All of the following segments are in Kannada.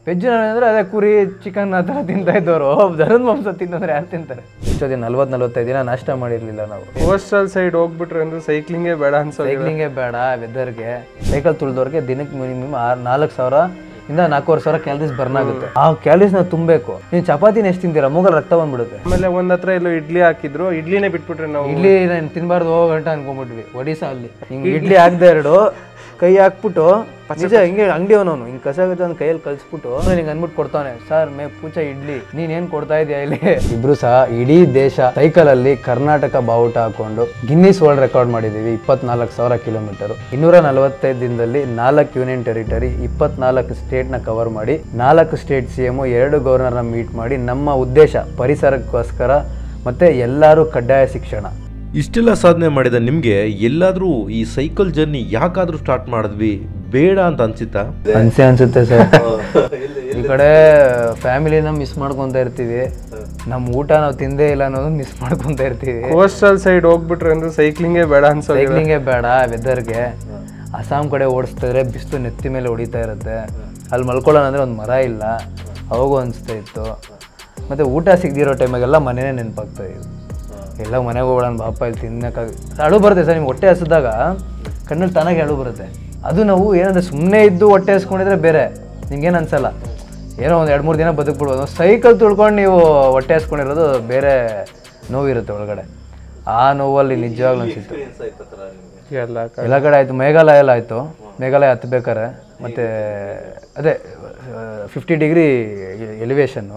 ವೆಜ್ ಅಂದರೆ ಅದೇ ಕುರಿ ಚಿಕನ್ ಆ ಥರ ತಿಂತಾ ಇದ್ದವರು ದನದ ಮಾಂಸ ತಿನ್ನಂದ್ರೆ ಯಾರು ತಿಂತಾರೆ ಇಷ್ಟೋ ದಿನ ನಲ್ವತ್ತು ನಲ್ವತ್ತೈದು ದಿನ ನಾಷ್ಟ ಮಾಡಿರಲಿಲ್ಲ ನಾವು ಕೋಸ್ಟಲ್ ಸೈಡ್ ಹೋಗ್ಬಿಟ್ರೆ ಅಂದ್ರೆ ಸೈಕ್ಲಿಂಗೇ ಬೇಡ ಅನ್ಸೋ ಸೈಕ್ಲಿಂಗೇ ಬೇಡ ವೆದರ್ಗೆ ಸೈಕಲ್ ತುಳಿದವ್ರಿಗೆ ದಿನಕ್ಕೆ ಮಿನಿಮಮ್ ಆರು ನಾಲ್ಕು ಸಾವಿರ ಇಂದ ನಾಲ್ಕೂವರೆ ಸಾವಿರ ಕ್ಯಾಲರೀಸ್ ಬರ್ನ್ ಆಗುತ್ತೆ ಆ ಕ್ಯಾಲರೀಸ್ನ ತುಂಬಬೇಕು ನೀವು ಚಪಾತಿನ ಎಷ್ಟು ತಿಂತೀರಾ ಮೂಗಲ್ ರಕ್ತ ಬಂದ್ಬಿಡುತ್ತೆ ಆಮೇಲೆ ಒಂದ್ ಹತ್ರ ಎಲ್ಲೋ ಇಡ್ಲಿ ಹಾಕಿದ್ರು ಇಡ್ಲಿನೇ ಬಿಟ್ಬಿಟ್ರೆ ನಾವು ಇಡ್ಲಿ ನಾನು ತಿನ್ಬಾರ್ದು ಹೋಗೋ ಗಂಟ ಅನ್ಕೊಂಡ್ಬಿಟ್ವಿ ಒಡಿಸಾ ಅಲ್ಲಿ ಹಿಂಗೆ ಇಡ್ಲಿ ಹಾಕ್ದೆ ಎರಡು ಕೈ ಹಾಕ್ಬಿಟ್ಟು ನಿಜ ಹಿಂಗೆ ಅಂಗಡಿ ಅವನವನು ಹಿಂಗೆ ಕಸ ಕಸ ಒಂದು ಕೈಯಲ್ಲಿ ಕಲ್ಸ್ಬಿಟ್ಟು ಹಿಂಗೆ ಅಂದ್ಬಿಟ್ಟು ಕೊಡ್ತಾನೆ ಸರ್ ಮೇ ಪೂಚ ಇಡ್ಲಿ ನೀನ್ ಏನ್ ಕೊಡ್ತಾ ಇದೀಯ ಇಲ್ಲಿ ಇಬ್ರು ಸಹ ಇಡೀ ದೇಶ ಸೈಕಲ್ ಅಲ್ಲಿ ಕರ್ನಾಟಕ ಬಾವುಟ ಹಾಕೊಂಡು ಗಿನ್ನಿಸ್ ವರ್ಲ್ಡ್ ರೆಕಾರ್ಡ್ ಮಾಡಿದೀವಿ ಇಪ್ಪತ್ನಾಲ್ಕು ಸಾವಿರ ಕಿಲೋಮೀಟರ್ ಇನ್ನೂರ ನಲವತ್ತೈದು ದಿನದಲ್ಲಿ ನಾಲ್ಕು ಯೂನಿಯನ್ ಟೆರಿಟರಿ ಇಪ್ಪತ್ನಾಲ್ಕು ಸ್ಟೇಟ್ನ ಕವರ್ ಮಾಡಿ ನಾಲ್ಕು ಸ್ಟೇಟ್ ಸಿ ಎಮ್ ಎರಡು ಗವರ್ನರ್ನ ಮೀಟ್ ಮಾಡಿ ನಮ್ಮ ಉದ್ದೇಶ ಪರಿಸರಕ್ಕೋಸ್ಕರ ಮತ್ತೆ ಎಲ್ಲರೂ ಕಡ್ಡಾಯ ಶಿಕ್ಷಣ ಇಷ್ಟೆಲ್ಲ ಸಾಧನೆ ಮಾಡಿದ ನಿಮಗೆ ಎಲ್ಲಾದರೂ ಈ ಸೈಕಲ್ ಜರ್ನಿ ಯಾಕಾದರೂ ಸ್ಟಾರ್ಟ್ ಮಾಡಿದ್ವಿ ಬೇಡ ಅಂತ ಅನ್ಸಿತ್ತಾ ಅನ್ಸೆ ಅನ್ಸುತ್ತೆ ಸರ್ ಈ ಕಡೆ ಫ್ಯಾಮಿಲಿನ ಮಿಸ್ ಮಾಡ್ಕೊಂತ ಇರ್ತೀವಿ ನಮ್ಮ ಊಟ ನಾವು ತಿಂದೇ ಇಲ್ಲ ಅನ್ನೋದು ಮಿಸ್ ಮಾಡ್ಕೊಂತ ಇರ್ತೀವಿ ಕೋಸ್ಟಲ್ ಸೈಡ್ ಹೋಗ್ಬಿಟ್ರೆ ಅಂದ್ರೆ ಸೈಕ್ಲಿಂಗೇ ಬೇಡ ಅನ್ಸೋ ಸೈಕ್ಲಿಂಗೇ ಬೇಡ ವೆದರ್ಗೆ ಅಸ್ಸಾಂ ಕಡೆ ಓಡಿಸ್ತಿದ್ರೆ ಬಿಸಿಲು ನೆತ್ತಿ ಮೇಲೆ ಹೊಡಿತಾ ಇರುತ್ತೆ ಅಲ್ಲಿ ಮಲ್ಕೊಳ್ಳೋಣ ಅಂದರೆ ಒಂದು ಮರ ಇಲ್ಲ ಅವಾಗೂ ಅನಿಸ್ತಾ ಇತ್ತು ಮತ್ತು ಊಟ ಸಿಗದಿರೋ ಟೈಮಾಗೆಲ್ಲ ಮನೆನೇ ನೆನಪಾಗ್ತಾ ಇತ್ತು ಎಲ್ಲ ಮನೆಗೆ ಹೋಗೋಣ ಬಾಪ ಇಲ್ಲಿ ತಿನ್ನಕ್ಕಾಗ ಅಳು ಬರುತ್ತೆ ಸರ್ ನಿಮ್ಗೆ ಹೊಟ್ಟೆ ಹಸಿದಾಗ ಕಣ್ಣಲ್ಲಿ ತಾನಾಗೆ ಅಳು ಬರುತ್ತೆ ಅದು ನಾವು ಏನಂದ್ರೆ ಸುಮ್ಮನೆ ಇದ್ದು ಹೊಟ್ಟೆ ಹಸ್ಕೊಂಡಿದ್ರೆ ಬೇರೆ ನಿಮ್ಗೇನು ಅನ್ಸಲ್ಲ ಏನೋ ಒಂದು ಎರಡು ಮೂರು ದಿನ ಬದುಕ್ಬಿಡ್ಬೋದು ಸೈಕಲ್ ತುಳ್ಕೊಂಡು ನೀವು ಹೊಟ್ಟೆ ಹಸ್ಕೊಂಡಿರೋದು ಬೇರೆ ನೋವಿರುತ್ತೆ ಒಳಗಡೆ ಆ ನೋವಲ್ಲಿ ನಿಜವಾಗ್ಲೂ ಅನ್ಸಿತ್ತು ಎಲ್ಲ ಎಲ್ಲ ಕಡೆ ಆಯಿತು ಮೇಘಾಲಯ ಎಲ್ಲ ಆಯಿತು ಮೇಘಾಲಯ ಹತ್ಬೇಕಾರೆ ಮತ್ತು ಅದೇ ಫಿಫ್ಟಿ ಡಿಗ್ರಿ ಎಲಿವೇಶನ್ನು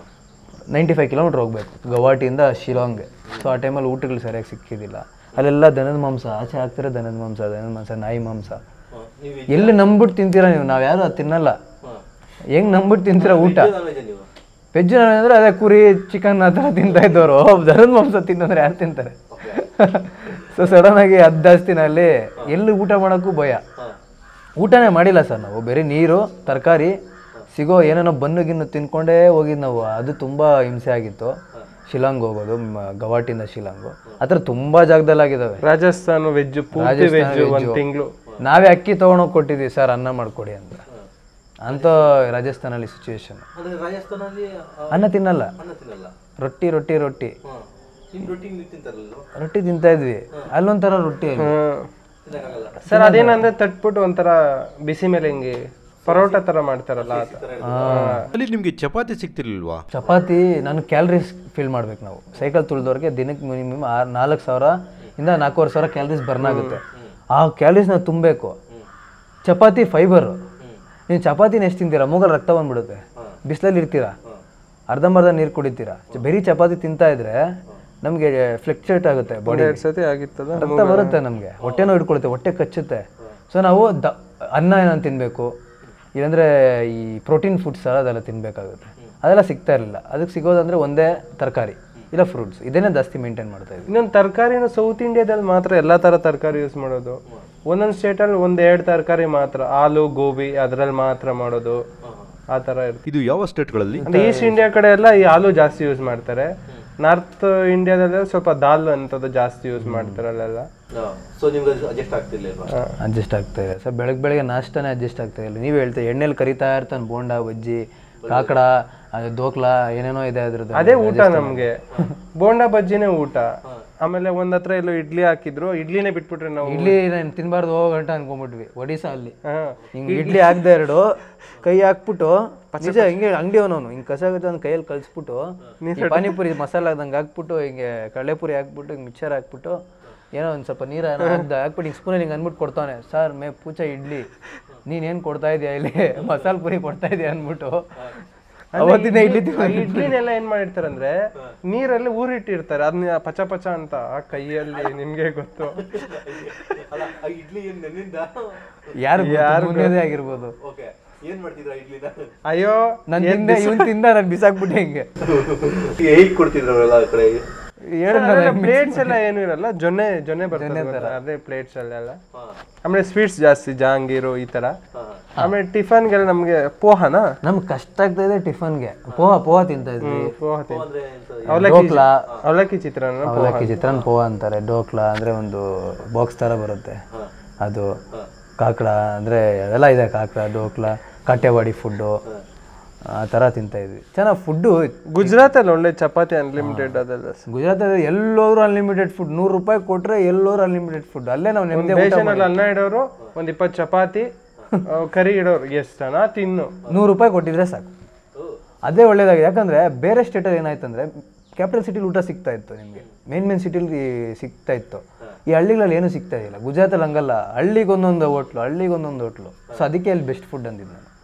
ನೈಂಟಿ ಫೈವ್ ಕಿಲೋಮೀಟ್ರ್ ಹೋಗ್ಬೇಕು ಗೌಹಾಟಿಯಿಂದ ಶಿಲಾಂಗ್ಗೆ ಸೊ ಆ ಟೈಮಲ್ಲಿ ಊಟಗಳು ಸರಿಯಾಗಿ ಸಿಕ್ಕಿದ್ದಿಲ್ಲ ಅಲ್ಲೆಲ್ಲ ದನದ ಮಾಂಸ ಆಚೆ ಹಾಕ್ತಾರೆ ದನದ ಮಾಂಸ ದನದ ಮಾಂಸ ನಾಯಿ ಮಾಂಸ ಎಲ್ಲಿ ನಂಬಿಟ್ಟು ತಿಂತೀರಾ ನೀವು ನಾವು ಯಾರು ಅದು ತಿನ್ನಲ್ಲ ಹೆಂಗ್ ನಂಬಿಟ್ಟು ತಿಂತೀರಾ ಊಟ ವೆಜ್ ಅಂದರೆ ಅದೇ ಕುರಿ ಚಿಕನ್ ಆ ಥರ ತಿಂತಾ ಇದ್ದವರು ದನದ ಮಾಂಸ ತಿನ್ನಂದ್ರೆ ಯಾರು ತಿಂತಾರೆ ಸೊ ಸಡನ್ ಆಗಿ ಅಲ್ಲಿ ಎಲ್ಲಿ ಊಟ ಮಾಡೋಕ್ಕೂ ಭಯ ಊಟನೇ ಮಾಡಿಲ್ಲ ಸರ್ ನಾವು ಬರೀ ನೀರು ತರಕಾರಿ ಸಿಗೋ ಏನೇನೋ ಬನ್ನು ಗಿನ್ನು ತಿನ್ಕೊಂಡೇ ಹೋಗಿದ್ದು ನಾವು ಅದು ತುಂಬ ಹಿಂಸೆ ಆಗಿತ್ತು ಶಿಲಾಂಗ್ ಹೋಗೋದು ಮ- ಗವಾಟಿಂದ ಶಿಲಾಂಗು ಆ ಥರ ತುಂಬ ಜಾಗದಲ್ಲಿ ಆಗಿದ್ದಾವೆ ರಾಜಸ್ಥಾನ ವೆಜ್ ಪೂರ್ತಿ ವೆಜ್ ಒಂದ್ ತಿಂಗಳು ನಾವೇ ಅಕ್ಕಿ ತೊಗೊಂಡೋಗಿ ಕೊಟ್ಟಿದ್ದೀವಿ ಸರ್ ಅನ್ನ ಮಾಡಿಕೊಡಿ ಅಂತ ಅಂತ ರಾಜಸ್ಥಾನಲ್ಲಿ ಸಿಚುವೇಶನ್ ಅನ್ನ ತಿನ್ನಲ್ಲ ರೊಟ್ಟಿ ರೊಟ್ಟಿ ರೊಟ್ಟಿ ರೊಟ್ಟಿ ತಿಂತಾ ಇದ್ವಿ ಅಲ್ಲೊಂಥರ ರೊಟ್ಟಿ ಅಲ್ಲಿ. ಸರ್ ಅದೇನಂದ್ರೆ ತಟ್ಬಿಟ್ಟು ಒಂಥರ ಬಿಸಿ ಮೇಲೆ ಹಿಂಗೆ ಪರೋಟ ತರ ಮಾಡ್ತಾರಲ್ಲ ಆ ತರ. ಅಲ್ಲಿ ನಿಮಗೆ ಚಪಾತಿ ಸಿಗ್ತಿರ್ಲಿಲ್ವಾ ಚಪಾತಿ ನಾನು ಕ್ಯಾಲರೀಸ್ ಫಿಲ್ ಮಾಡ್ಬೇಕು ನಾವು ಸೈಕಲ್ ತುಳಿದವ್ರಿಗೆ ದಿನಕ್ಕೆ ಮಿನಿಮಮ್ ಆರು ನಾಲ್ಕು ಸಾವಿರ ಇಂದ ನಾಲ್ಕೂವರೆ ಸಾವಿರ ಕ್ಯಾಲರೀಸ್ ಬರ್ನ್ ಆಗುತ್ತೆ ಆ ಕ್ಯಾಲರೀಸ್ನ ತುಂಬಬೇಕು ಚಪಾತಿ ಫೈಬರು ನೀವು ಚಪಾತಿನ ಎಷ್ಟು ತಿಂತೀರಾ ಮೂಗಲ್ ರಕ್ತ ಬಂದ್ಬಿಡುತ್ತೆ ಬಿಸಿಲಲ್ಲಿ ಇರ್ತೀರಾ ಅರ್ಧಂಬರ್ಧ ನೀರು ಕುಡಿತೀರಾ ಚ- ಬರೀ ಚಪಾತಿ ತಿಂತಾ ಇದ್ರೆ ನಮಗೆ ಫ್ಲೆಕ್ಚುಯೇಟ್ ಆಗುತ್ತೆ ಬಾಡಿ ಎರಡ್ ಸತಿ ಆಗಿತ್ತದ ರಕ್ತ ಬರುತ್ತೆ ನಮಗೆ ಹೊಟ್ಟೆನೂ ಹಿಡ್ಕೊಳುತ್ತೆ ಹೊಟ್ಟೆ ಕಚ್ಚುತ್ತೆ ಸೊ ನಾವು ದ ಅನ್ನ ಏನಂತ ತಿನ್ನಬೇಕು ಇಲ್ಲಾಂದರೆ ಈ ಪ್ರೋಟೀನ್ ಫುಡ್ಸ್ ಅದೆಲ್ಲ ತಿನ್ನಬೇಕಾಗುತ್ತೆ ಅದೆಲ್ಲ ಸಿಗ್ತಾ ಇರಲಿಲ್ಲ ಅದಕ್ಕೆ ಸಿಗೋದಂದ್ರೆ ಒಂದೇ ತರಕಾರಿ ಇಲ್ಲ ಫ್ರೂಟ್ಸ್ ಇದನ್ನೇ ಜಾಸ್ತಿ ಮೇಂಟೈನ್ ಮಾಡ್ತಾ ಇದ್ವಿ ಇನ್ನೊಂದು ತರಕಾರಿನ ಸೌತ್ ಇಂಡಿಯಾದಲ್ಲಿ ಮಾತ್ರ ಎಲ್ಲಾ ತರ ತರಕಾರಿ ಯೂಸ್ ಮಾಡೋದು ಒಂದೊಂದು ಸ್ಟೇಟಲ್ಲಿ ಒಂದ್ ಎರಡು ತರಕಾರಿ ಮಾತ್ರ ಆಲೂ ಗೋಬಿ ಅದ್ರಲ್ಲಿ ಮಾತ್ರ ಮಾಡೋದು ಆ ತರ ಇರುತ್ತೆ ಇದು ಯಾವ ಸ್ಟೇಟ್ಗಳಲ್ಲಿ ಅಂದ್ರೆ ಈಸ್ಟ್ ಇಂಡಿಯಾ ಕಡೆ ಎಲ್ಲ ಈ ಆಲೂ ಜಾಸ್ತಿ ಯೂಸ್ ಮಾಡ್ತಾರೆ ನಾರ್ತ್ ಇಂಡಿಯಾದಲ್ಲಿ ಸ್ವಲ್ಪ ದಾಲ್ ಅಂತದ್ದು ಜಾಸ್ತಿ ಯೂಸ್ ಮಾಡ್ತಾರೆ ಅಲ್ಲೆಲ್ಲ ಸೊ ನಿಮ್ಗೆ ಅಡ್ಜಸ್ಟ್ ಆಗ್ತಿರ್ಲಿಲ್ವಾ ಅಡ್ಜಸ್ಟ್ ಆಗ್ತಾ ಇದೆ ಸರ್ ಬೆಳಗ್ಗೆ ಬೆಳಗ್ಗೆ ನಾಷ್ಟನೇ ಅಡ್ಜಸ್ಟ್ ಆಗ್ತಾ ಇಲ್ಲ ನೀವು ಹೇಳ್ತೀವಿ ಎಣ್ಣೆಲಿ ಕರಿತಾ ಇರ್ತಾನೆ ಬೋಂಡ ಬಜ್ಜಿ ಕಾಕಡ ಅದು ದೋಕ್ಲಾ ಏನೇನೋ ಇದೆ ಅದ್ರದ್ದು ಅದೇ ಊಟ ನಮ್ಗೆ ಬೋಂಡ ಬಜ್ಜಿನೇ ಊಟ ಆಮೇಲೆ ಒಂದ್ ಹತ್ರ ಎಲ್ಲೋ ಇಡ್ಲಿ ಹಾಕಿದ್ರು ಇಡ್ಲಿನೇ ಬಿಟ್ಬಿಟ್ರೆ ನಾವು ಇಡ್ಲಿ ನಾನು ತಿನ್ನಬಾರ್ದು ಹೋಗೋ ಗಂಟ ಅನ್ಕೊಂಡ್ಬಿಟ್ವಿ ಒಡಿಸಾ ಅಲ್ಲಿ ಹಾ. ಹಿಂಗೆ ಇಡ್ಲಿ ಹಾಕ್ದೆ ಎರಡು ಕೈ ಹಾಕ್ಬಿಟ್ಟು ನಿಜ ಹಿಂಗೆ ಅಂಗಡಿ ಅವನವನು ಹಿಂಗೆ ಕಸ ಕಸ ಒಂದು ಕೈಯಲ್ಲಿ ಕಲ್ಸ್ಬಿಟ್ಟು ಈ ಪಾನಿಪುರಿ ಮಸಾಲ ಹಾಕ್ದಂಗೆ ಹಾಕ್ಬಿಟ್ಟು ಹಿಂಗೆ ಕಡಲೆಪುರಿ ಹಾಕ್ಬಿಟ್ಟು ಹಿಂಗೆ ಮಿಕ್ಸರ್ ಹಾಕ್ಬಿಟ್ಟು ಏನೋ ಒಂದು ಸ್ವಲ್ಪ ನೀರು ಹಾಕ್ದೆ ಹಾಕ್ಬಿಟ್ಟು ಹಿಂಗೆ ಸ್ಪೂನಲ್ಲಿ ಹಿಂಗೆ ಅಂದ್ಬಿಟ್ಟು ಕೊಡ್ತಾನೆ ಸರ್ ಮೇ ಪೂಚ ಇಡ್ಲಿ ನೀನೇನು ಕೊಡ್ತಾ ಇದೀಯ ಇಲ್ಲಿ ಮಸಾಲ ಪುರಿ ಕೊಡ್ತಾ ಇದೀಯ ಅಂದ್ಬಿಟ್ಟು ಅವತ್ತಿನ ಇಡ್ಲಿ ಆ ಇಡ್ಲಿನೆಲ್ಲ ಏನ್ ಮಾಡಿರ್ತಾರಂದ್ರೆ ನೀರಲ್ಲಿ ಊರಿಟ್ಟಿರ್ತಾರೆ ಅದನ್ನ ಪಚ ಪಚ ಅಂತ ಆ ಕೈಯಲ್ಲಿ ನಿಮ್ಗೆ ಗೊತ್ತು ಇಡ್ಲಿ ನೆನ್ನಿಂದ ಯಾರು ಯಾರು ಆಗಿರ್ಬೋದು ಓಕೆ ಏನ್ ಮಾಡ್ತಿದ್ರ ಇಡ್ಲಿನ ಅಯ್ಯೋ ನಾನು ತಿಂದೆ ಇವ್ನು ತಿಂದ ನಾನು ಬಿಸಾಕ್ಬಿಟ್ಟೆ ಹಿಂಗೆ ಹೇಗ್ ಕೊಡ್ತಿದ್ರಲ್ಲ ಆ ಕಡೆ ಪ್ಲೇಟ್ಸ್ ಎಲ್ಲ ಏನು ಇರಲ್ಲ ಜೊನ್ನೆ ಜೊನ್ನೆ ಬರ್ತದೆ ಗೊತ್ತಾ? ಅದೇ ಪ್ಲೇಟ್ಸ್ ಅಲ್ಲೆಲ್ಲ ಆಮೇಲೆ ಸ್ವೀಟ್ಸ್ ಜಾಸ್ತಿ ಜಾಂಗೀರು ಈ ತರ ಆಮೇಲೆ ಟಿಫನ್ಗೆಲ್ಲ ನಮ್ಗೆ ಪೋಹನ ನಮ್ಗೆ ಕಷ್ಟ ಆಗ್ತಾ ಇದೆ ಟಿಫನ್ಗೆ ಪೋಹ ಪೋಹ ತಿಂತಾ ಇದ್ವಿ ಪೋಹ ತಿನ್- ಅವಲಕ್ಕಿ ಡೋಕ್ಲಾ ಅವಲಕ್ಕಿ ಚಿತ್ರಾನ್ನ ಅವಲಕ್ಕಿ ಚಿತ್ರಾನ್ನ ಪೋಹ ಅಂತಾರೆ ಡೋಕ್ಲಾ ಅಂದ್ರೆ ಒಂದು ಬಾಕ್ಸ್ ತರ ಬರುತ್ತೆ ಅದು ಕಾಕಡ ಅಂದ್ರೆ ಅದೆಲ್ಲ ಇದೆ ಕಾಕಡ ಡೋಕ್ಲಾ ಕಾಟೆವಾಡಿ ಫುಡ್ಡು ಆ ಥರ ತಿಂತಾ ಇದ್ವಿ ಚೆನ್ನಾಗಿ ಫುಡ್ಡು ಗುಜರಾತಲ್ಲಿ ಒಳ್ಳೆ ಚಪಾತಿ ಅನ್ಲಿಮಿಟೆಡ್ ಅದೆಲ್ಲ ಗುಜರಾತಲ್ಲಿ ಎಲ್ಲೋದ್ರು ಅನ್ಲಿಮಿಟೆಡ್ ಫುಡ್ ನೂರು ರೂಪಾಯಿ ಕೊಟ್ಟರೆ ಎಲ್ಲೋದ್ರು ಅನ್ಲಿಮಿಟೆಡ್ ಫುಡ್ ಅಲ್ಲೇ ನಾವು ನೆಮ್ಮದಿ ಬೇಸನಲ್ಲಿ ಅನ್ನ ಇಡೋರು ಒಂದ್ ಇಪ್ಪತ್ತು ಚಪಾತಿ ಆ, ಕರಿ ಇಡೋರು ಎಷ್ಟನ ತಿನ್ನು ನೂರು ರೂಪಾಯಿ ಕೊಟ್ಟಿದ್ರೆ ಸಾಕು ಅದೇ ಒಳ್ಳೇದಾಗಿದೆ ಯಾಕಂದರೆ ಬೇರೆ ಸ್ಟೇಟಲ್ಲಿ ಏನಾಯ್ತು ಅಂದರೆ ಕ್ಯಾಪಿಟಲ್ ಸಿಟಿಲಿ ಊಟ ಸಿಗ್ತಾ ಇತ್ತು ನಿಮಗೆ ಮೇನ್ ಮೇನ್ ಸಿಟಿಲಿ ಸಿಗ್ತಾ ಇತ್ತು ಈ ಹಳ್ಳಿಗಳಲ್ಲಿ ಏನೂ ಸಿಗ್ತಾ ಇಲ್ಲ ಗುಜರಾತಲ್ಲಿ ಹಂಗಲ್ಲ ಹಳ್ಳಿಗೊಂದೊಂದು ಹೋಟ್ಲು ಹಳ್ಳಿಗೊಂದೊಂದು ಹೋಟ್ಲು ಸೊ ಅದಕ್ಕೆ ಅಲ್ಲಿ ಬೆಸ್ಟ್ ಫುಡ್ ಅಂದಿದ್ದು ನಾನು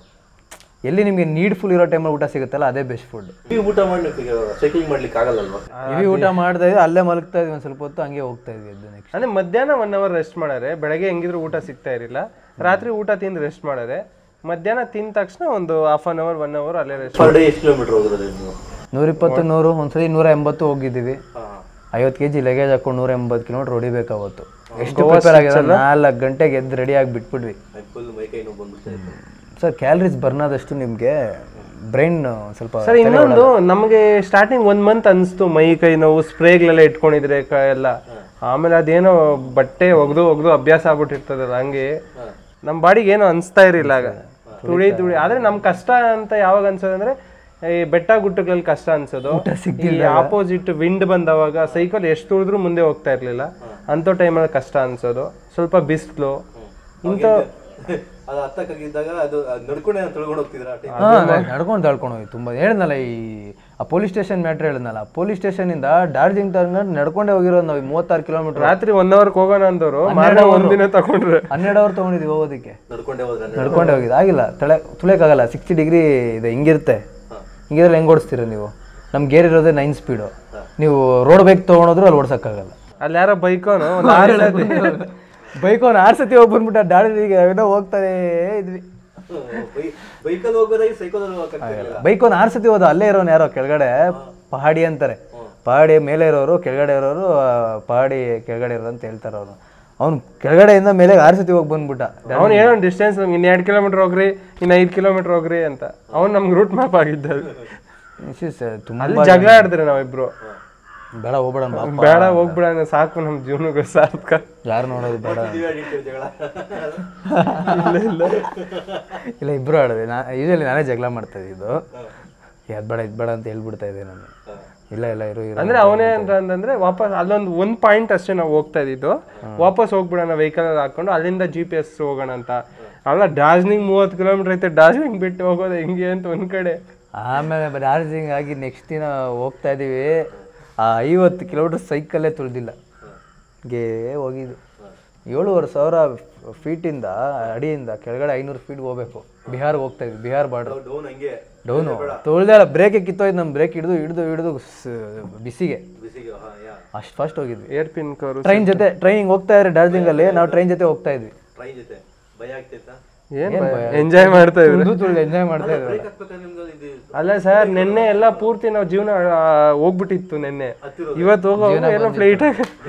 ಎಲ್ಲಿ ನಿಮಗೆ ನೀಡ್ಫುಲ್ ಇರೋ ಟೈಮಲ್ಲಿ ಊಟ ಸಿಗುತ್ತಲ್ಲ ಅದೇ ಬೆಸ್ಟ್ ಫುಡ್ ನೀವು ಊಟ ಮಾಡ್ಲಿಕ್ಕೆ ಸೈಕ್ಲಿಂಗ್ ಮಾಡ್ಲಿಕ್ಕೆ ಆಗಲ್ಲಲ್ವಾ ಇವಿ ಊಟ ಮಾಡ್ತಾ ಇದ್ವಿ ಅಲ್ಲೇ ಮಲಗ್ತಾ ಇದ್ವಿ ಒಂದು ಸ್ವಲ್ಪ ಹೊತ್ತು ಹಂಗೆ ಹೋಗ್ತಾ ಇದ್ವಿ ಎದ್ದು ನೆಕ್ಸ್ಟ್ ಅಂದ್ರೆ ಮಧ್ಯಾಹ್ನ ಒನ್ ಅವರ್ ರೆಸ್ಟ್ ಮಾಡಾರೆ ಬೆಳಗ್ಗೆ ಹೆಂಗಿದ್ರು ಊಟ ಸಿಗ್ತಾ ಇರಲಿಲ್ಲ ರಾತ್ರಿ ಊಟ ತಿಂದು ರೆಸ್ಟ್ ಮಾಡಾರೆ ಮಧ್ಯಾಹ್ನ ತಿಂದ ತಕ್ಷಣ ಒಂದು half an hour one hour ಅಲ್ಲೇ ರೆಸ್ಟ್ ಪರ್ ಡೇ ಎಷ್ಟು ಕಿಲೋಮೀಟರ್ ಹೋಗೋದು ನೀವು ನೂರಿಪ್ಪತ್ತು ನೂರು ಒಂದ್ಸಲಿ ನೂರ ಎಂಬತ್ತು ಹೋಗಿದ್ದೀವಿ ಐವತ್ತು ಕೆ ಜಿ ಲಗೇಜ್ ಹಾಕೊಂಡು ನೂರ ಎಂಬತ್ತು ಕಿಲೋಮೀಟರ್ ಹೊಡಿಬೇಕು ಅವತ್ತು ಎಷ್ಟು ಪ್ರಿಪೇರ್ ಆಗಿದೆ ನಾಲ್ಕು ಗಂಟೆಗೆ ಎದ್ದು ರೆಡಿ ಆಗಿ ಬಿಟ್ಬಿಟ್ವಿ ಫುಲ್ ಮೈ ಕೈ ನೋವು ಬಂದ್ಬಿಡ್ತಾ ಇತ್ತು ಸರ್ ಕ್ಯಾಲರೀಸ್ ಬರ್ನ್ ಆದಷ್ಟು ನಿಮಗೆ ಬ್ರೈನ್ ಸ್ವಲ್ಪ ಸರ್ ಇನ್ನೊಂದು ನಮಗೆ ಸ್ಟಾರ್ಟಿಂಗ್ ಒಂದ್ ಮಂತ್ ಅನ್ಸ್ತು ಮೈ ಕೈ ನೋವು ಸ್ಪ್ರೇಗಳೆಲ್ಲ ಇಟ್ಕೊಂಡಿದ್ರೆ ಕ- ಎಲ್ಲ ಆಮೇಲೆ ಅದೇನೋ ಬಟ್ಟೆ ಒಗ್ದು ಒಗ್ದು ಅಭ್ಯಾಸ ಆಗ್ಬಿಟ್ಟಿರ್ತದಲ್ಲ ಹಂಗೆ ನಮ್ಮ ಬಾಡಿಗೆ ಏನೋ ಅನ್ಸ್ತಾ ಇರಲಿಲ್ಲ ಆಗ ತುಳಿ ತುಳಿ ಆದ್ರೆ ನಮ್ ಕಷ್ಟ ಅಂತ ಯಾವಾಗ ಅನ್ಸೋದಂದ್ರೆ ಈ ಬೆಟ್ಟ ಗುಟ್ಟಗಳಲ್ಲಿ ಕಷ್ಟ ಅನ್ಸೋದು ಈ ಆಪೋಸಿಟ್ ವಿಂಡ್ ಬಂದವಾಗ ಸೈಕಲ್ ಎಷ್ಟು ತುಳಿದ್ರು ಮುಂದೆ ಹೋಗ್ತಾ ಇರ್ಲಿಲ್ಲ ಅಂತ ಟೈಮಲ್ಲಿ ಕಷ್ಟ ಅನ್ಸೋದು ಸ್ವಲ್ಪ ಬಿಸಿಲು ಇಂಥ ಅದು ಹತ್ತಕ್ಕಾಗಿದ್ದಾಗ ಅದು ನಡ್ಕೊಂಡೆ ತೊಳ್ಕೊಂಡು ಹೋಗ್ತಿದ್ರ ಹಾಂ ನಡ್ಕೊಂಡು ತಳ್ಕೊಂಡು ಹೋಗಿ ತುಂಬ ಹೇಳಿದ್ನಲ್ಲ ಈ ಆ ಪೊಲೀಸ್ ಸ್ಟೇಷನ್ ಮ್ಯಾಟ್ರ್ ಹೇಳಿದ್ನಲ್ಲ ಪೊಲೀಸ್ ಸ್ಟೇಷನಿಂದ ಡಾರ್ಜಿಲಿಂಗ್ ತನಕ ನಡ್ಕೊಂಡೇ ಹೋಗಿರೋದು ನಾವು ಮೂವತ್ತಾರು ಕಿಲೋಮೀಟರ್ ರಾತ್ರಿ ಒನ್ ಅವರ್ಗೆ ಹೋಗೋಣ ಅಂದವರು ಮಾರನೇ ಒಂದಿನ ತಗೊಂಡ್ರೆ ಹನ್ನೆರಡು ಅವರ್ ತೊಗೊಂಡಿದ್ವಿ ಹೋಗೋದಕ್ಕೆ ನಡ್ಕೊಂಡೆ ಹೋದ್ರೆ ನಡ್ಕೊಂಡೇ ಹೋಗಿದ್ದು ಆಗಿಲ್ಲ ತಳೆ ತುಳಿಯೋಕ್ಕಾಗಲ್ಲ ಸಿಕ್ಸ್ಟಿ ಡಿಗ್ರಿ ಇದೆ ಹಿಂಗಿರುತ್ತೆ ಹಿಂಗಿದ್ರೆ ಹೆಂಗೆ ಓಡಿಸ್ತೀರ ನೀವು ನಮ್ಮ ಗೇರ್ ಇರೋದೇ ನೈನ್ ಸ್ಪೀಡು ನೀವು ರೋಡ್ ಬೈಕ್ ತೊಗೊಂಡೋದ್ರು ಅಲ್ಲಿ ಓಡ್ಸೋಕ್ಕಾಗಲ್ಲ ಅಲ್ಲಿ ಯಾರೋ ಬೈಕೋನು ಒಂದು ಆರು ಸತಿ ಬೈಕ್ ಅವ್ನು ಆರು ಸತಿ ಹೋಗಿ ಬಂದ್ಬಿಟ್ಟ ಡಾಳಿಗೆ ಏನೋ ಹೋಗ್ತಾನೆ ಇದ್ವಿ ಬೈಕಲ್ಲಿ ಹೋಗ್ಬೋದಾಗಿ ಸೈಕಲಲ್ಲಿ ಹೋಗಕ್ಕಾಗ್ತಿರ್ಲಿಲ್ಲ ಬೈಕ್ ಒಂದು ಆರು ಸತಿ ಹೋದ ಅಲ್ಲೇ ಇರೋನು ಯಾರೋ ಕೆಳಗಡೆ ಪಹಾಡಿ ಅಂತಾರೆ ಪಹಾಡಿ ಮೇಲೆ ಇರೋರು ಕೆಳಗಡೆ ಇರೋರು ಆ, ಪಹಾಡಿ ಕೆಳಗಡೆ ಇರೋರು ಅಂತ ಹೇಳ್ತಾರೆ ಅವನು ಅವ್ನು ಕೆಳಗಡೆಯಿಂದ ಮೇಲೆ ಆರು ಸತಿ ಹೋಗಿ ಬಂದ್ಬಿಟ್ಟ ಅವ್ನು ಏನೋ ಡಿಸ್ಟೆನ್ಸ್ ಇನ್ನು ಎರಡು ಕಿಲೋಮೀಟರ್ ಹೋಗ್ರಿ ಇನ್ನು ಐದು ಕಿಲೋಮೀಟರ್ ಹೋಗ್ರಿ ಅಂತ ಅವ್ನು ನಮ್ಗೆ ರೂಟ್ ಮ್ಯಾಪ್ ಆಗಿದ್ದ This is, uh, ತುಂಬ ಅಲ್ಲಿ ಜಗಳ ಆಡಿದ್ರೆ ನಾವಿಬ್ರು ಬೇಡ ಹೋಗ್ಬೇಡ ಬಾ ಬೇಡ ಹೋಗ್ಬಿಡೋಣ ಸಾಕು ನಮ್ಮ ಜೀವನಕ್ಕೆ ಸಾರ್ಥಕ ಯಾರು ನೋಡೋದು ಬೇಡ ಅಡಿಕ್ಟಿವ್ ಜಗಳ ಇಲ್ಲ ಇಬ್ರು ಆಡೋದು ನಾ ಯೂಶಲಿ ನಾನೇ ಜಗಳ ಮಾಡ್ತಾ ಇದ್ದಿದ್ದು ಅದು ಬೇಡ ಇದು ಬೇಡ ಅಂತ ಹೇಳ್ಬಿಡ್ತಾ ಇದ್ದೆ ನಾನು ಇಲ್ಲ ಇಲ್ಲ ಇರು ಇರು ಅಂದ್ರೆ ಅವನೇ ಅಂತ ಅಂತಂದ್ರೆ ವಾಪಸ್ ಅಲ್ಲೊಂದು ಒಂದ್ ಪಾಯಿಂಟ್ ಅಷ್ಟೇ ನಾವು ಹೋಗ್ತಾ ಇದ್ದಿದ್ದು ವಾಪಸ್ ಹೋಗ್ಬಿಡೋಣ ವೆಹಿಕಲ್ ಅಲ್ಲಿ ಹಾಕೊಂಡು ಅಲ್ಲಿಂದ ಜಿ ಪಿ ಎಸ್ ಹೋಗೋಣ ಅಂತ ಅಲ್ಲ ಡಾರ್ಜಿಲಿಂಗ್ ಮೂವತ್ತು ಕಿಲೋಮೀಟರ್ ಐತೆ ಡಾರ್ಜಿಲಿಂಗ್ ಬಿಟ್ಟು ಹೋಗೋದು ಹೆಂಗೆ ಅಂತ ಒಂದ್ ಕಡೆ ಆಮೇಲೆ ಡಾರ್ಜಿಲಿಂಗ್ ಆಗಿ ನೆಕ್ಸ್ಟ್ ದಿನ ಹೋಗ್ತಾ ಇದೀವಿ ಆ ಐವತ್ತು ಕಿಲೋಮೀಟರ್ ಸೈಕಲ್ಲೇ ತುಳಿದಿಲ್ಲ ಗೆ ಹೋಗಿದ್ದು ಏಳುವರೆ ಸಾವಿರ ಫೀಟಿಂದ ಅಡಿಯಿಂದ ಕೆಳಗಡೆ ಐನೂರು ಫೀಟ್ ಹೋಗ್ಬೇಕು ಬಿಹಾರ್ಗೆ ಹೋಗ್ತಾ ಇದ್ವಿ ಬಿಹಾರ್ ಬಾರ್ಡ್ರ್ ಡೌನ್ ಹಂಗೆ ಡೌನು ತೊಳ್ದಲ್ಲ ಬ್ರೇಕೆ ಕಿತ್ತೋಯ್ತು ನಮ್ಮ ಬ್ರೇಕ್ ಹಿಡಿದು ಹಿಡಿದು ಹಿಡಿದು ಬಿಸಿಗೆ ಬಿಸಿಗೆ ಹಾ ಯಾ ಅಷ್ಟು ಫಾಸ್ಟ್ ಹೋಗಿದ್ವಿ ಏರ್ ಪಿನ್ ಕವರು ಟ್ರೈನ್ ಜೊತೆ ಟ್ರೈನಿಂಗ್ ಹೋಗ್ತಾ ಇದ್ರೆ ಡಾರ್ಜಿಲಿಂಗಲ್ಲಿ ನಾವು ಟ್ರೈನ್ ಜೊತೆ ಹೋಗ್ತಾ ಇದ್ವಿ ಟ್ರೈನ್ ಜೊತೆ ಭಯ ಆಗ್ತಿತ್ತಾ ಏನ್ ಎಂಜಾಯ್ ಮಾಡ್ತಾ ಇದ್ರು ತುಳ್ದು ತುಳ್ದು ಎಂಜಾಯ್ ಮಾಡ್ತಾ ಇದ್ವಿ ಬ್ರೇಕ್ ಹಾಕ್ಬೇಕಾದ್ರೆ ನಿಮ್ದು ಇದು ಅಲ್ಲ ಸರ್ ನಿನ್ನೆ ಎಲ್ಲ ಪೂರ್ತಿ ನಾವು ಜೀವನ ಆ, ಹೋಗ್ಬಿಟ್ಟಿತ್ತು ನಿನ್ನೆ ಇವತ್ತು ಹೋಗೋ ಎಲ್ಲ ಫ್ಲೈಟ್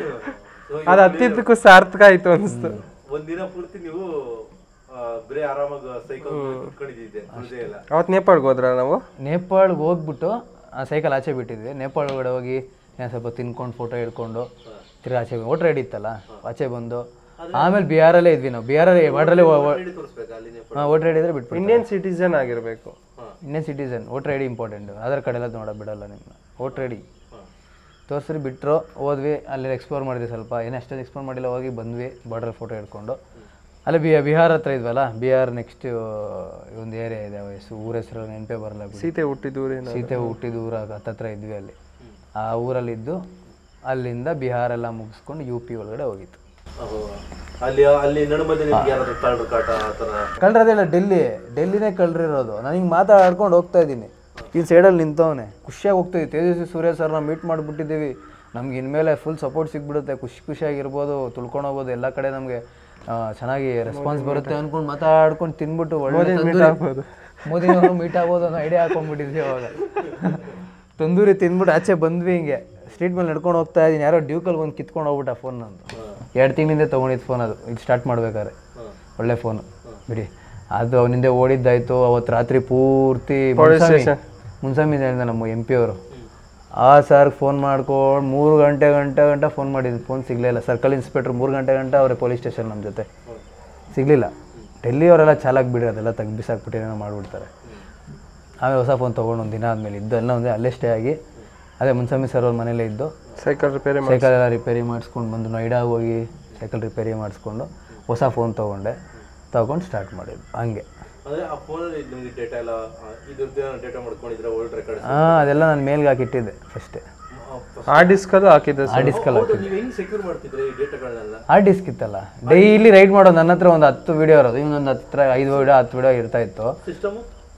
ಅದು ಹತ್ತಿದ್ದಕ್ಕೂ ಸಾರ್ಥಕ ಆಯ್ತು ಅನಿಸ್ತು ಒಂದಿನ ಪೂರ್ತಿ ನೀವು ಆ, ಬರೀ ಆರಾಮಾಗಿ ಸೈಕಲ್ ಕುತ್ಕೊಂಡಿದ್ದೆ ತುಳ್ದೇ ಇಲ್ಲ ಅವತ್ತು ನೇಪಾಳ್ಗೆ ಹೋದ್ರ ನಾವು ನೇಪಾಳ್ಗೆ ಹೋಗ್ಬಿಟ್ಟು ಆ ಸೈಕಲ್ ಆಚೆ ಬಿಟ್ಟಿದ್ವಿ ನೇಪಾಳ ಒಳಗಡೆ ಹೋಗಿ ಏನೋ ಸ್ವಲ್ಪ ತಿನ್ಕೊಂಡು ಫೋಟೋ ಹಿಡ್ಕೊಂಡು ತಿರ್ಗಿ ಆಚೆ ಓಟ್ ರೆಡಿ ಇತ್ತಲ್ಲ ಆಚೆ ಬಂದು ಆಮೇಲೆ ಬಿಹಾರಲ್ಲೇ ಇದ್ವಿ ನಾವು ಬಿಹಾರಲ್ಲಿ ಬಾರ್ಡ್ರಲ್ಲೇ ಹೇಳಿ ತೋರಿಸ್ಬೇಕಾ ಅಲ್ಲಿ ನೀವು ಓಟ್ ರೆಡಿ ಇದ್ರೆ ಬಿಟ್ಬಿಟ್ಟು ಇಂಡಿಯನ್ ಸಿಟಿಸನ್ ಆಗಿರ್ಬೇಕು Indian citizen vote ready important Aadhaar card ಎಲ್ಲ ನೋಡೋ ಬಿಡಲ್ಲ ನಿಮ್ಮನ್ನ ಓಟ್ ರೆಡಿ ತೋರಿಸ್ರಿ ಬಿಟ್ಟರು ಹೋದ್ವಿ ಅಲ್ಲಿ ಎಕ್ಸ್ಪ್ಲೋರ್ ಮಾಡಿದ್ವಿ ಸ್ವಲ್ಪ ಏನು ಅಷ್ಟೊಂದು ಎಕ್ಸ್ಪ್ಲೋರ್ ಮಾಡಿಲ್ಲ ಹೋಗಿ ಬಂದ್ವಿ ಬಾರ್ಡ್ರಲ್ಲಿ ಫೋಟೋ ಹಿಡ್ಕೊಂಡು ಅಲ್ಲಿ ಬಿ ಬಿಹಾರ್ ಹತ್ರ ಇದ್ವಲ್ಲ ಬಿಹಾರ್ ನೆಕ್ಸ್ಟ್ ಒಂದು ಏರಿಯಾ ಇದೆ ಹೆಸರು ಊರ ಹೆಸರು ನೆನಪೇ ಬರಲ್ಲ ಬಿಡಿ. ಸೀತೆ ಹುಟ್ಟಿದ್ದು ಊರೇನು ಸೀತೆ ಹುಟ್ಟಿದ ಊರ ಹತ್ತತ್ರ ಇದ್ವಿ ಅಲ್ಲಿ ಆ ಊರಲ್ಲಿದ್ದು ಅಲ್ಲಿಂದ ಬಿಹಾರ ಎಲ್ಲ ಮುಗಿಸ್ಕೊಂಡು ಯು ಪಿ ಒಳಗಡೆ ಹೋಗಿತ್ತು ಓಹೋ. ಅಲ್ಲಿ ಅಲ್ಲಿ ನಡುಮಧ್ಯೆ ನಿಮ್ಗೆ ಯಾರಾದ್ರೂ ಕಳ್ಳರು ಕಾಟ ಆ ಥರ ಕಳ್ರದಿಲ್ಲ ಡೆಲ್ಲಿ ಡೆಲ್ಲಿನೇ ಕಳ್ರಿರೋದು ನಾನು ಹಿಂಗೆ ಮಾತಾಡ್ಕೊಂಡು ಹೋಗ್ತಾ ಇದ್ದೀನಿ ಈ ಸೈಡಲ್ಲಿ ನಿಂತವನೆ ಖುಷಿಯಾಗಿ ಹೋಗ್ತಿದ್ವಿ ತೇಜಸ್ವಿ ಸೂರ್ಯ ಸರ್ನ ಮೀಟ್ ಮಾಡಿಬಿಟ್ಟಿದ್ದೀವಿ ನಮ್ಗೆ ಇನ್ಮೇಲೆ ಫುಲ್ ಸಪೋರ್ಟ್ ಸಿಕ್ಬಿಡುತ್ತೆ ಖುಷಿ ಖುಷಿಯಾಗಿರ್ಬೋದು ತುಳ್ಕೊಂಡು ಹೋಗ್ಬೋದು ಎಲ್ಲ ಕಡೆ ನಮಗೆ ಚೆನ್ನಾಗಿ ರೆಸ್ಪಾನ್ಸ್ ಬರುತ್ತೆ ಅಂದ್ಕೊಂಡು ಮಾತಾಡ್ಕೊಂಡು ತಿನ್ಬಿಟ್ಟು ಒಳ್ಳೆ ತಂದೂರಿ ಮೋದಿನವರು ಮೀಟ್ ಆಗ್ಬೋದು ಅನ್ನೋ ಐಡಿಯಾ ಹಾಕೊಂಡ್ಬಿಟ್ಟಿದ್ವಿ ಅವಾಗ ತಂದೂರಿ ತಿಂದ್ಬಿಟ್ಟು ಆಚೆ ಬಂದ್ವಿ ಹಿಂಗೆ ಸ್ಟ್ರೀಟ್ ಮೇಲೆ ನಡ್ಕೊಂಡು ಹೋಗ್ತಾ ಇದ್ದೀನಿ ಯಾರೋ ಡ್ಯೂಕಲ್ಲಿ ಒಂದು ಕಿತ್ಕೊಂಡು ಹೋಗ್ಬಿಟ್ಟ ಫೋನ್ ನಂದು ಎರಡು ತಿಂಗಳಿಂದ ತೊಗೊಂಡಿದ್ದು ಫೋನ್ ಅದು ಇದು ಸ್ಟಾರ್ಟ್ ಮಾಡ್ಬೇಕಾದ್ರೆ ಒಳ್ಳೆ ಫೋನು ಬಿಡಿ ಅದು ಅವನಿಂದ ಓಡಿದ್ದಾಯ್ತು ಅವತ್ತು ರಾತ್ರಿ ಪೂರ್ತಿ ಮುನ್ಸಾಮಿ ಮುನ್ಸಾಮಿ ಹೇಳಿದ ನಮ್ಮ ಎಂ ಪಿ ಅವರು ಆ ಸರ್ ಫೋನ್ ಮಾಡ್ಕೊಂಡು ಮೂರು ಗಂಟೆ ಗಂಟೆ ಗಂಟೆ ಫೋನ್ ಮಾಡಿದ್ದು ಫೋನ್ ಸಿಗಲೇ ಇಲ್ಲ ಸರ್ಕಲ್ ಇನ್ಸ್ಪೆಕ್ಟ್ರ್ ಮೂರು ಗಂಟೆ ಗಂಟೆ ಅವರೇ ಪೊಲೀಸ್ ಸ್ಟೇಷನ್ ನಮ್ಮ ಜೊತೆ ಸಿಗಲಿಲ್ಲ ಡೆಲ್ಲಿ ಅವರೆಲ್ಲ ಚಾಲಾಕ್ ಬಿಡಿ ಅದೆಲ್ಲ ತೆಗ್ದು ಬಿಸಾಕ್ಬಿಟ್ಟು ಏನೋ ಮಾಡಿಬಿಡ್ತಾರೆ ಆಮೇಲೆ ಹೊಸ ಫೋನ್ ತೊಗೊಂಡು ಒಂದು ದಿನ ಆದಮೇಲೆ ಇದ್ದು ಎಲ್ಲ ಒಂದೇ ಅಲ್ಲೇ ಸ್ಟೇ ಆಗಿ ಅದೇ ಮುನ್ಸಮ್ಮಿ ಸರ್ ಅವ್ರ ಮನೇಲೇ ಇದ್ದು ಸೈಕಲ್ ರಿಪೇರಿ ಸೈಕಲ್ ಎಲ್ಲ ರಿಪೇರಿ ಮಾಡಿಸ್ಕೊಂಡು ಬಂದು ನೋಯ್ಡಾ ಹೋಗಿ ಸೈಕಲ್ ರಿಪೇರಿ ಮಾಡಿಸ್ಕೊಂಡು ಹೊಸ ಫೋನ್ ತೊಗೊಂಡೆ ತೊಗೊಂಡು ಸ್ಟಾರ್ಟ್ ಮಾಡಿದ್ದು ಹಂಗೆ ಅಂದ್ರೆ ಆ ಫೋನಲ್ಲಿ ನಿಮಗೆ ಡೇಟಾ ಎಲ್ಲ ಇದ್ರದ್ದು ಡೇಟಾ ಮಾಡ್ಕೊಂಡಿದ್ರೆ ಓಲ್ಡ್ ರೆಕಾರ್ಡ್ ಹಾಂ ಅದೆಲ್ಲ ನಾನು ಮೇಲ್ಗೆ ಹಾಕಿಟ್ಟಿದ್ದೆ ಫಸ್ಟೇ ಆ ಡಿಸ್ಕಲ್ಲೂ ಹಾಕಿದ್ದೆ ಆ ಡಿಸ್ಕಲ್ಲಿ ಹಾಕಿದ್ದೆ ನೀವು ಹೆಂಗ್ ಸೆಕ್ಯೂರ್ ಮಾಡ್ತಿದ್ರೆ ಈ ಡೇಟಾಗಳನ್ನೆಲ್ಲ ಆ ಡಿಸ್ಕ್ ಇತ್ತಲ್ಲ ಡೈಲಿ ರೈಡ್ ಮಾಡೋದು ನನ್ನ ಹತ್ರ ಒಂದು ಹತ್ತು ವಿಡಿಯೋ ಇರೋದು ಇನ್ನೊಂದು ಹತ್ರ ಐದು ವಿಡಿಯೋ ಹತ್ತು ವಿಡಿಯೋ ಇರ್ತಾ ಇತ್ತು ಸಿಸ್ಟಮ್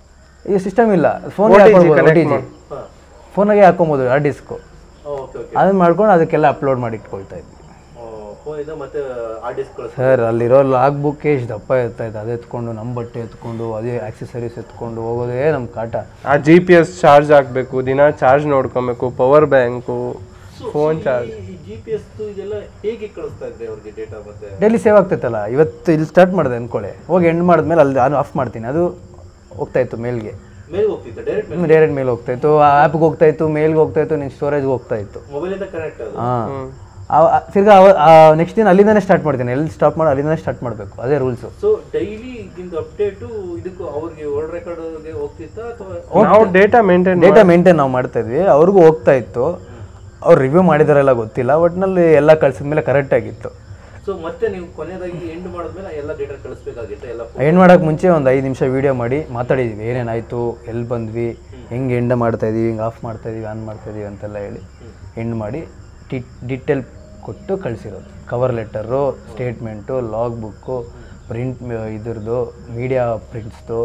ಈ ಸಿಸ್ಟಮ್ ಇಲ್ಲ ಫೋನ್ಗೆ ಹಾಕೊಬೋದು ಒ ಟಿ ಜಿ ಫೋನಾಗೆ ಹಾಕೊಬೋದು ಆ ಡಿಸ್ಕು ಓಕೆ ಓಕೆ ಅದನ್ನ ಮಾಡ್ಕೊಂಡು ಅದಕ್ಕೆಲ್ಲ ಅಪ್ಲೋಡ್ ಮಾಡಿ ಇಟ್ಕೊಳ್ತಾ ಇದ್ವಿ ಫೋನ್ ಇಂದ ಮತ್ತೆ ಆ ಡಿಸ್ಕ್ ಕಳಿಸ್ ಸರ್ ಅಲ್ಲಿರೋ ಲಾಗ್ ಬುಕ್ ಎಷ್ಟು ದಪ್ಪ ಇರ್ತಾ ಇತ್ತು ಅದು ಎತ್ಕೊಂಡು ನಮ್ಮ ಬಟ್ಟೆ ಎತ್ಕೊಂಡು ಅದೇ ಆಕ್ಸೆಸರೀಸ್ ಎತ್ಕೊಂಡು ಹೋಗೋದೇ ನಮ್ಮ ಕಾಟ ಆ ಜಿ ಪಿ ಎಸ್ ಚಾರ್ಜ್ ಹಾಕ್ಬೇಕು ದಿನ ಚಾರ್ಜ್ ನೋಡ್ಕೊಬೇಕು ಪವರ್ ಬ್ಯಾಂಕು ಫೋನ್ ಚಾರ್ಜ್ ಈ ಜಿ ಪಿ ಎಸ್ ಇದೆಲ್ಲ ಹೇಗೆ ಕಳಿಸ್ತಾ ಇದ್ರೆ ಅವ್ರಿಗೆ ಡೇಟಾ ಮತ್ತೆ ಡೈಲಿ ಸೇವ್ ಆಗ್ತೈತಲ್ಲ ಇವತ್ತು ಇಲ್ಲಿ ಸ್ಟಾರ್ಟ್ ಮಾಡಿದೆ ಅಂದ್ಕೊಳ್ಳಿ ಹೋಗಿ ಎಂಡ್ ಮಾಡಿದ್ಮೇಲೆ ಅಲ್ಲಿ ನಾನು ಆಫ್ ಮಾಡ್ತೀನಿ ಅದು ಹೋಗ್ತಾ ಇತ್ತು ಮೇಲ್ಗೆ ಮೇಲ್ ಹೋಗ್ತಿತ್ತು ಡೈರೆಕ್ಟ್ ಡೈರೆಕ್ಟ್ ಮೇಲ್ ಹೋಗ್ತಾ ಇತ್ತು ಆ ಆ್ಯಪ್ಗೆ ಹೋಗ್ತಾ ಇತ್ತು ಮೇಲ್ಗೆ ಹೋಗ್ತಾ ಇತ್ತು ನಿನ್ನ ಸ್ಟೋರೇಜ್ಗೆ ಹೋಗ್ತಾ ಇತ್ತು ಮೊಬೈಲ್ ಇಂದ ಕನೆಕ್ಟ್ ಅದು ಹಾಂ ತಿರ್ಗಾ ನೆಕ್ಸ್ಟ್ ದಿನ ಅಲ್ಲಿಂದನೇ ಸ್ಟಾರ್ಟ್ ಮಾಡ್ತೀನಿ ಎಲ್ಲಿ ಸ್ಟಾಪ್ ಮಾಡಿ ಅಲ್ಲಿಂದನೇ ಸ್ಟಾರ್ಟ್ ಮಾಡಬೇಕು ಅದೇ ರೂಲ್ಸು ಸೊ ಡೈಲಿ ಇದರಿಂದ ಅಪ್ಡೇಟು ಇದಕ್ಕೂ ಅವ್ರಿಗೆ ಓಲ್ಡ್ ರೆಕಾರ್ಡ್ಗೆ ಹೋಗ್ತಿತ್ತಾ ಅಥವಾ ನಾವು ಡೇಟಾ ಮೇಂಟೈನ್ ಡೇಟಾ ಮೇಂಟೈನ್ ನಾವು ಮಾಡ್ತಾ ಇದ್ವಿ ಅವ್ರಿಗೂ ಹೋಗ್ತಾ ಇತ್ತು ಅವ್ರು ರಿವ್ಯೂ ಮಾಡಿದಾರೆಲ್ಲ ಗೊತ್ತಿಲ್ಲ ಒಟ್ಟಿನಲ್ಲಿ ಎಲ್ಲ ಕಳ್ಸಿದ ಮೇಲೆ ಕರೆಕ್ಟ್ ಆಗಿತ್ತು ಸೊ ಮತ್ತೆ ನೀವು ಕೊನೆಯದಾಗಿ ಎಂಡ್ ಮಾಡಿದ್ಮೇಲೆ ಎಲ್ಲ ಡೇಟಾ ಕಳಿಸ್ಬೇಕಾಗಿತ್ತು ಎಲ್ಲ ಎಂಡ್ ಮಾಡೋಕೆ ಮುಂಚೆ ಒಂದು ಐದು ನಿಮಿಷ ವೀಡಿಯೋ ಮಾಡಿ ಮಾತಾಡಿದ್ವಿ ಏನೇನಾಯಿತು ಎಲ್ಲಿ ಬಂದ್ವಿ ಹೆಂಗೆ ಎಂಡ್ ಮಾಡ್ತಾ ಇದೀವಿ ಹಿಂಗೆ ಆಫ್ ಮಾಡ್ತಾ ಇದೀವಿ ಆನ್ ಮಾಡ್ತಾ ಇದೀವಿ ಅಂತೆಲ್ಲ ಹೇಳಿ ಎಂಡ್ ಮಾಡಿ ಟಿ ಡಿಟೇಲ್ ಕೊಟ್ಟು ಕಳಿಸಿರೋದು cover letter statement log book print ಇದ್ರದ್ದು ಮೀಡಿಯಾ ಪ್ರಿಂಟ್ಸ್ದು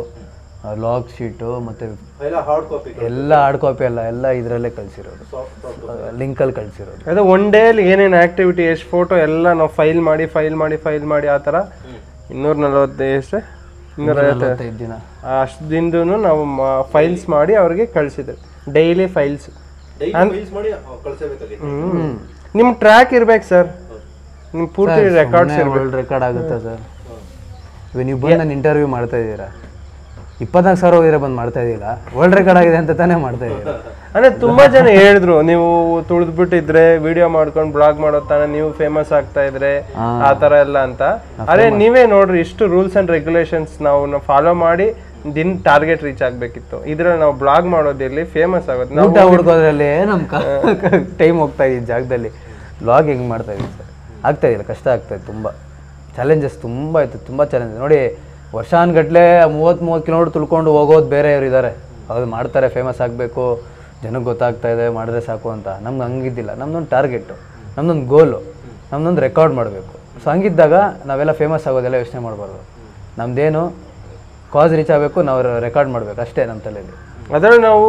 ಲಾಗ್ ಶೀಟು ಮತ್ತು ಎಲ್ಲ ಹಾರ್ಡ್ ಕಾಪಿ ಎಲ್ಲ ಹಾರ್ಡ್ ಕಾಪಿ ಎಲ್ಲ ಎಲ್ಲ ಇದರಲ್ಲೇ ಕಳಿಸಿರೋದು ಲಿಂಕಲ್ಲಿ ಕಳಿಸಿರೋದು ಅದೇ ಒನ್ ಡೇಲಿ ಏನೇನು ಆಕ್ಟಿವಿಟಿ ಎಷ್ಟು ಫೋಟೋ ಎಲ್ಲ ನಾವು ಫೈಲ್ ಮಾಡಿ ಫೈಲ್ ಮಾಡಿ ಫೈಲ್ ಮಾಡಿ ಆ ಥರ ಇನ್ನೂರ ನಲವತ್ತು ಎಷ್ಟು ಇನ್ನೂರ ನಲವತ್ತೈದು ದಿನ ಅಷ್ಟು ದಿನದೂ ನಾವು ಫೈಲ್ಸ್ ಮಾಡಿ ಅವ್ರಿಗೆ ಕಳಿಸಿದ್ವಿ ಡೈಲಿ ಫೈಲ್ಸ್ ಡೈಲಿ ಫೈಲ್ಸ್ ಮಾಡಿ ಕಳಿಸಬೇಕಾಗಿತ್ತು ನಿಮ್ಮ ಟ್ರ್ಯಾಕ್ ಇರ್ಬೇಕು ಸರ್ ನಿಮ್ಮ ಪೂರ್ತಿ ರೆಕಾರ್ಡ್ಸ್ ವರ್ಲ್ಡ್ ರೆಕಾರ್ಡ್ ಆಗುತ್ತೆ ಸರ್ ಇವಾಗ ನೀವು ಬಂದು ನಾನು ಇಂಟರ್ವ್ಯೂ ಮಾಡ್ತಾ ಇದ್ದೀರಾ ಇಪ್ಪತ್ನಾಲ್ಕು ಸಾವಿರ ಹೋಗಿದ್ರೆ ಬಂದು ಮಾಡ್ತಾ ಇದ್ದೀರಾ ವರ್ಲ್ಡ್ ರೆಕಾರ್ಡ್ ಆಗಿದೆ ಅಂತ ತಾನೇ ಮಾಡ್ತಾ ಇದ್ದೀರಾ ಅಂದ್ರೆ ತುಂಬಾ ಜನ ಹೇಳಿದ್ರು ನೀವು ತುಳಿದ್ಬಿಟ್ಟಿದ್ರೆ ವಿಡಿಯೋ ಮಾಡ್ಕೊಂಡು ಬ್ಲಾಗ್ ಮಾಡೋ ತಾನೆ ನೀವು ಫೇಮಸ್ ಆಗ್ತಾ ಇದ್ರೆ ಆ ತರ ಎಲ್ಲ ಅಂತ ಅದೇ ನೀವೇ ನೋಡ್ರಿ ಇಷ್ಟು ರೂಲ್ಸ್ ಅಂಡ್ ರೆಗ್ಯುಲೇಷನ್ಸ್ ನಾವು ಫಾಲೋ ಮಾಡಿ ದಿನ ಟಾರ್ಗೆಟ್ ರೀಚ್ ಆಗ್ಬೇಕಿತ್ತು ಇದ್ರಲ್ಲಿ ನಾವು ಬ್ಲಾಗ್ ಮಾಡೋದಿರ್ಲಿ ಫೇಮಸ್ ಆಗೋದು ನಾವು ಊಟ ಹುಡ್ಕೋದ್ರಲ್ಲಿ ನಮ್ಮ ಟೈಮ್ ಹೋಗ್ತಾ ಇದ್ದ ಜಾಗದಲ್ಲಿ ಲಾಗ್ ಹೆಂಗೆ ಮಾಡ್ತಾ ಇದ್ದೀವಿ ಸರ್ ಆಗ್ತಾ ಇದಿಲ್ಲ ಕಷ್ಟ ಆಗ್ತಾ ಇದೆ ತುಂಬ ಚಾಲೆಂಜಸ್ ತುಂಬ ಇತ್ತು ತುಂಬ ಚಾಲೆಂಜ್ ನೋಡಿ ವರ್ಷಾನ್ಗಟ್ಲೆ ಮೂವತ್ತು ಮೂವತ್ತು ಕಿಲೋಮೀಟ್ರ್ ತುಳ್ಕೊಂಡು ಹೋಗೋದು ಬೇರೆಯವ್ರು ಇದ್ದಾರೆ ಅದು ಮಾಡ್ತಾರೆ ಫೇಮಸ್ ಆಗಬೇಕು ಜನಕ್ಕೆ ಗೊತ್ತಾಗ್ತಾ ಇದೆ ಮಾಡಿದ್ರೆ ಸಾಕು ಅಂತ ನಮ್ಗೆ ಹಂಗಿದ್ದಿಲ್ಲ ನಮ್ದೊಂದು ಟಾರ್ಗೆಟು ನಮ್ದೊಂದು ಗೋಲು ನಮ್ದೊಂದು ರೆಕಾರ್ಡ್ ಮಾಡಬೇಕು ಸೊ ಹಂಗಿದ್ದಾಗ ನಾವೆಲ್ಲ ಫೇಮಸ್ ಆಗೋದೆಲ್ಲ ಯೋಚನೆ ಮಾಡಬಾರ್ದು ನಮ್ದೇನು ಕಾಸ್ ರೀಚ್ ಆಗಬೇಕು ನಾವು ರೆಕಾರ್ಡ್ ಮಾಡಬೇಕು ಅಷ್ಟೇ ನಮ್ಮ ತಲೆಯಲ್ಲಿ ಅದ್ರಲ್ಲಿ ನಾವು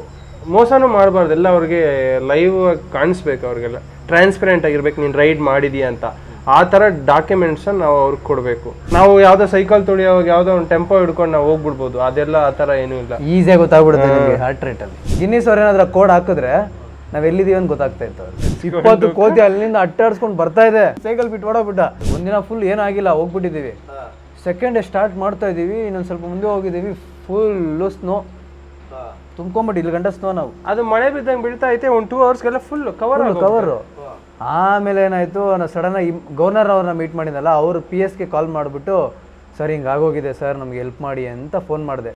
ಮೋಸನೂ ಮಾಡಬಾರ್ದು ಎಲ್ಲ ಅವ್ರಿಗೆ ಲೈವ್ ಕಾಣಿಸ್ಬೇಕು ಅವ್ರಿಗೆಲ್ಲ ಟ್ರಾನ್ಸ್ಪರೆಂಟ್ ಆಗಿರ್ಬೇಕು ನೀನು ರೈಡ್ ಮಾಡಿದೀಯ ಅಂತ ಆ ಥರ ಡಾಕ್ಯುಮೆಂಟ್ಸ್ ನಾವು ಅವ್ರಿಗೆ ಕೊಡಬೇಕು ನಾವು ಯಾವುದೋ ಸೈಕಲ್ ತುಳಿಯೋವಾಗ ಯಾವುದೋ ಒಂದು ಟೆಂಪೋ ಹಿಡ್ಕೊಂಡು ನಾವು ಹೋಗ್ಬಿಡ್ಬೋದು ಅದೆಲ್ಲ ಆ ಥರ ಏನೂ ಇಲ್ಲ ಈಸಿಯಾಗಿ ಗೊತ್ತಾಗ್ಬಿಡುತ್ತೆ ನಿಮಗೆ ಹಾರ್ಟ್ ರೇಟಲ್ಲಿ ಗಿನ್ನಿಸ್ ಅವ್ರು ಏನಾದ್ರು ಕೋಡ್ ಹಾಕಿದ್ರೆ ನಾವ್ ಎಲ್ಲಿದೀವಿ ಅಂತ ಗೊತ್ತಾಗ್ತಾ ಇತ್ತು ಅವ್ರಿಗೆ. ಇಪ್ಪತ್ತು ಕೋತಿ ಅಲ್ಲಿಂದ ಅಟ್ಟಾಡ್ಸ್ಕೊಂಡು ಬರ್ತಾ ಇದೆ ಸೈಕಲ್ ಬಿಟ್ಟು ಓಡೋಗ್ಬಿಟ್ಟ ಒಂದಿನ ಫುಲ್ ಏನಾಗಿಲ್ಲ ಹೋಗ್ಬಿಟ್ಟಿದ್ದೀವಿ ಸೆಕೆಂಡ್ ಸ್ಟಾರ್ಟ್ ಮಾಡ್ತಾ ಇದೀವಿ ಇನ್ನೊಂದು ಸ್ವಲ್ಪ ಮುಂದೆ ಹೋಗಿದ್ದೀವಿ ಫುಲ್ಲು ಸ್ನೋ ತುಂಬ್ಕೊಂಬಿಟ್ಟು ಇಲ್ಲಿ ಗಂಟ ಸ್ನೋ ನಾವು ಅದು ಮಳೆ ಬಿದ್ದಂಗೆ ಬೀಳ್ತಾ ಐತೆ ಒಂದು ಟೂ ಅವರ್ಸ್ಗೆಲ್ಲ ಫುಲ್ ಕವರ್ ಕವರು ಆಮೇಲೆ ಏನಾಯ್ತು ನಾನು ಸಡನ್ ಆಗಿ ಗವರ್ನರ್ ಅವ್ರನ್ನ ಮೀಟ್ ಮಾಡಿದ್ನಲ್ಲ ಅವ್ರು ಪಿ ಎಸ್ಗೆ ಕಾಲ್ ಮಾಡಿಬಿಟ್ಟು ಸರ್ ಹಿಂಗೆ ಆಗೋಗಿದೆ ಸರ್ ನಮ್ಗೆ ಹೆಲ್ಪ್ ಮಾಡಿ ಅಂತ ಫೋನ್ ಮಾಡಿದೆ